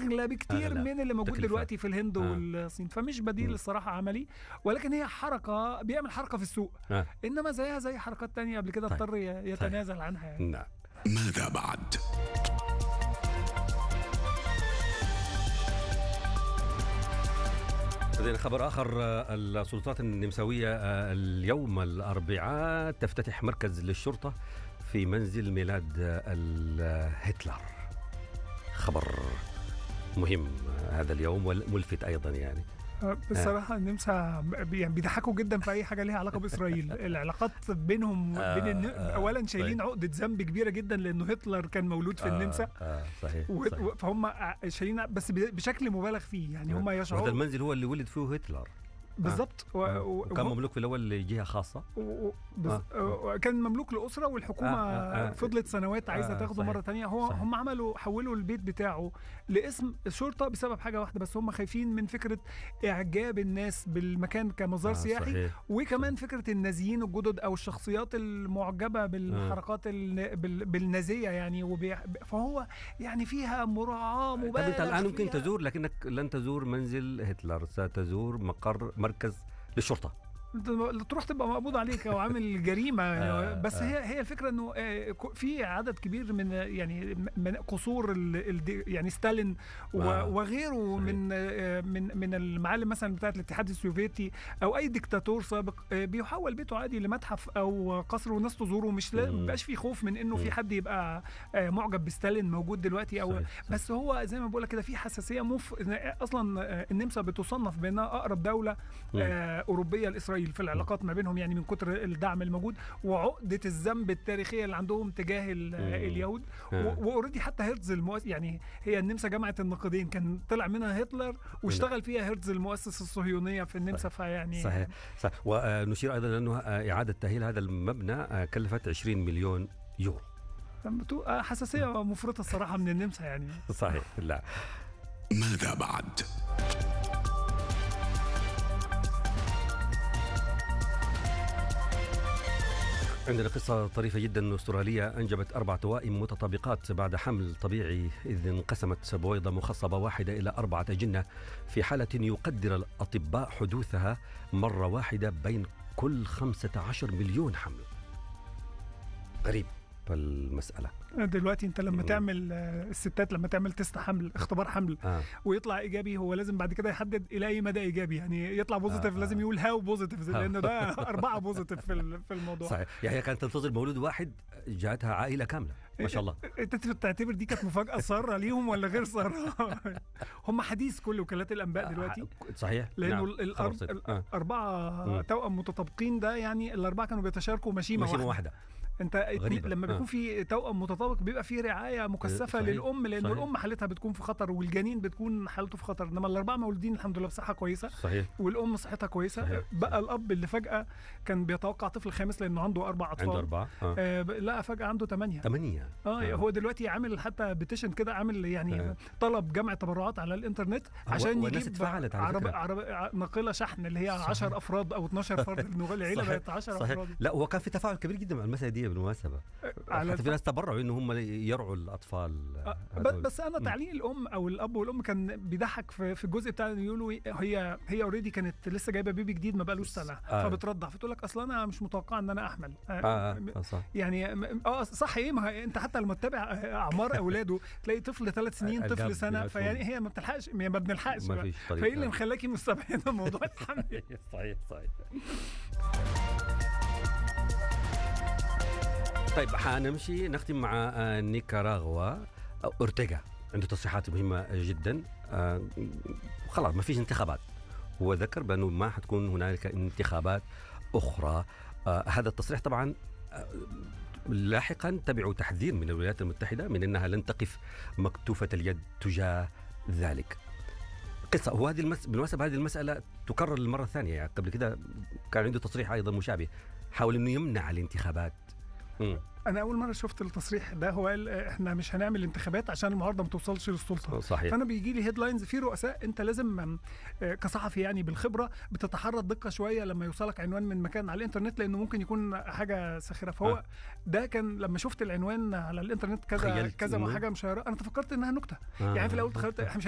اغلى بكتير أغلى. من اللي موجود تكلفة. دلوقتي في الهند آه. والصين فمش بديل مم. الصراحه عملي ولكن هي حركه بيعمل حركه في السوق آه. انما زيها زي حركات تانية قبل كده طيب. اضطر ي- يتنازل عنها يعني نعم ماذا بعد؟ لدينا خبر آخر آه، السلطات النمساوية آه، اليوم الأربعاء تفتتح مركز للشرطة في منزل ميلاد آه، ال- هتلر خبر مهم آه، هذا اليوم وملفت أيضا يعني آه، بصراحه النمسا ب- يعني بيضحكوا جدا في اي حاجه ليها علاقه باسرائيل العلاقات بينهم آه، بين الن... آه، اولا شايلين طيب. عقده ذنب كبيره جدا لانه هتلر كان مولود في النمسا آه آه صحيح, و... صحيح. و- فهم ع- شايلين بس ب- بشكل مبالغ فيه يعني هم وهذا يشعروا المنزل هو اللي ولد فيه هتلر بالظبط و... آه. و... وكان مملوك في الأول لجهة خاصة و... و... بس... آه. آه. كان مملوك لأسرة والحكومة آه، آه، آه. فضلت سنوات عايزة آه، تاخده صحيح. مرة تانية هو صحيح. هم عملوا حولوا البيت بتاعه لاسم الشرطة بسبب حاجة واحدة بس هم خايفين من فكرة إعجاب الناس بالمكان كمزار آه، سياحي صحيح. وكمان فكرة النازيين الجدد أو الشخصيات المعجبة بالحركات ال... بال... بالنازية يعني وبي... فهو يعني فيها مراعاة طب مبالغ أنت الآن ممكن فيها. تزور لكنك لن تزور منزل هتلر ستزور مقر مركز للشرطة انت تروح تبقى مقبوض عليك او عامل جريمه آه، بس آه. هي هي الفكره انه آه، ك- في عدد كبير من آه، يعني من قصور ال- ال- يعني ستالين و- آه، وغيره صحيح. من آه، من من المعالم مثلا بتاعت الاتحاد السوفيتي او اي دكتاتور سابق آه، بيحول بيته عادي لمتحف او قصر والناس تزوره مش لا- مم. مبقاش في خوف من انه مم. في حد يبقى آه، معجب بستالين موجود دلوقتي او صحيح، صحيح. بس هو زي ما بقول لك كده في حساسيه مف... اصلا آه، النمسا بتصنف بانها اقرب دوله مم. آه، اوروبيه لاسرائيل في العلاقات ما بينهم يعني من كتر الدعم الموجود وعقده الذنب التاريخيه اللي عندهم تجاه ال- مم. اليهود آه. واوريدي حتى هرتز المؤسس يعني هي النمسا جمعت النقيضين كان طلع منها هتلر واشتغل فيها هرتز المؤسس الصهيونيه في النمسا فيعني صحيح صحيح ونشير ايضا انه آه، اعاده تاهيل هذا المبنى آه، كلفت 20 مليون يورو بتو- آه، حساسيه مفرطه الصراحه من النمسا يعني صحيح لا ماذا بعد؟ عندنا قصة طريفة جدا أسترالية أنجبت أربع توائم متطابقات بعد حمل طبيعي إذ انقسمت بويضة مخصبة واحدة إلى أربعة أجنة في حالة يقدر الأطباء حدوثها مرة واحدة بين كل 15 مليون حمل غريب المسألة دلوقتي انت لما مم. تعمل آه، الستات لما تعمل تست حمل اختبار حمل آه. ويطلع ايجابي هو لازم بعد كده يحدد الى اي مدى ايجابي يعني يطلع بوزيتيف آه. لازم يقول هاو بوزيتيف لان ده اربعه بوزيتيف في ال- في الموضوع صحيح يعني هي كانت تنتظر مولود واحد جاءتها عائلة كاملة ما شاء الله انت تعتبر دي كانت مفاجاه ساره ليهم ولا غير ساره هم حديث كل وكالات الانباء دلوقتي آه، صحيح لانه نعم. ال- خبر الأرب- صدق. آه. الاربعه مم. توأم متطابقين ده يعني الاربعه كانوا بيتشاركوا مشيمه, مشيمة واحده واحدة انت اتنين- غريبة. لما آه. بيكون في توأم متطابق بيبقى في رعايه مكثفه صحيح. للام لانه صحيح. الام حالتها بتكون في خطر والجنين بتكون حالته في خطر انما الاربعه مولودين الحمد لله بصحه كويسه صحيح والام صحتها كويسه صحيح. بقى صحيح. الاب اللي فجاه كان بيتوقع طفل خامس لانه عنده اربع اطفال عنده أربعة آه. آه ب- لقى فجاه عنده ثمانيه ثمانية اه هو دلوقتي عامل حتى بيتيشن كده عامل يعني آه. طلب جمع تبرعات على الانترنت آه، عشان والناس يجيب اتفاعلت على عرب... فكرة. عرب... ع- ناقله شحن اللي هي صحيح. 10 افراد او 12 فرد إنه العيله صحيح. بقت 10 صحيح افراد لا وكان في تفاعل كبير جدا مع المسألة دي بالمناسبة على حتى في ناس تبرعوا انه هم يرعوا الاطفال آه، ب- هذول. بس انا تعليق الام او الاب والام كان بيضحك في في الجزء بتاع إنه يقولوا هي هي اوريدي كانت لسه جايبه بيبي جديد ما بقالوش سنه آه. فبترضع فتقول لك اصل انا مش متوقعه ان انا احمل اه اه آه، صح يعني م- اه صح ايه ما هي- انت حتى لما تتابع اعمار اولاده تلاقي طفل ثلاث سنين الجاب طفل سنه بيناتهم. فيعني هي ما بتلحقش يعني ما بنلحقش ما بقى. فيش طريقة. فايه اللي مخلاكي مستبعده موضوع الحمل صحيح صحيح طيب حنمشي نختم مع آه، نيكاراغوا أو اورتيغا عنده تصريحات مهمة جدا آه، خلاص ما فيش انتخابات هو ذكر بأنه ما حتكون هنالك انتخابات أخرى آه، هذا التصريح طبعا آه، لاحقا تبعوا تحذير من الولايات المتحدة من أنها لن تقف مكتوفة اليد تجاه ذلك قصة وهذه المس... بالمناسبة هذه المسألة تكرر للمرة الثانية يعني قبل كده كان عنده تصريح أيضا مشابه حاول أنه يمنع الانتخابات مم. انا اول مره شفت التصريح ده هو قال آه، احنا مش هنعمل انتخابات عشان المعارضه ما توصلش للسلطه صحيح فانا بيجي لي هيدلاينز في رؤساء انت لازم آم، آه، كصحفي يعني بالخبره بتتحرى الدقه شويه لما يوصلك عنوان من مكان على الانترنت لانه ممكن يكون حاجه ساخره فهو آه. ده كان لما شفت العنوان على الانترنت كذا تخيلت كذا إنه- حاجه مشيره انا تفكرت انها نكته آه. يعني في الاول تخيلت احنا مش